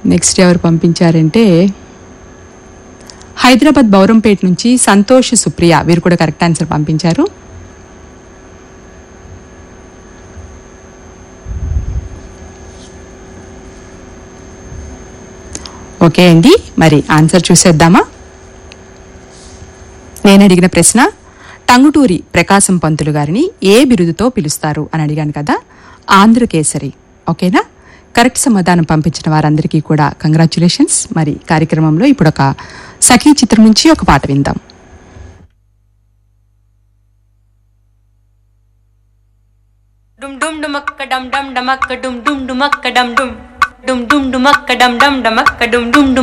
next ఎవరు పంపించారంటే హైదరాబాద్ బౌరంపేట నుంచి సంతోష్ సుప్రియ వీరు కూడా కరెక్ట్ ఆన్సర్ పంపించారు ఓకే అండి మరి ఆన్సర్ చూసేద్దామా నేను అడిగిన ప్రశ్న టంగుటూరి ప్రకాశం పంతులు గారిని ఏ బిరుదుతో పిలుస్తారు అని అడిగాను కదా ఆంధ్రకేసరి ఓకేనా కరెక్ట్ సమాధానం పంపించిన వారందరికీ కూడా కంగ్రాచులేషన్స్ మరి కార్యక్రమంలో ఇప్పుడు ఒక సఖీ చిత్రం నుంచి ఒక పాట విందాం dum dum dumakka dum dum dumakka dum dum dumakka dum dum dum dum dumakka dum dum dumakka dum dum dum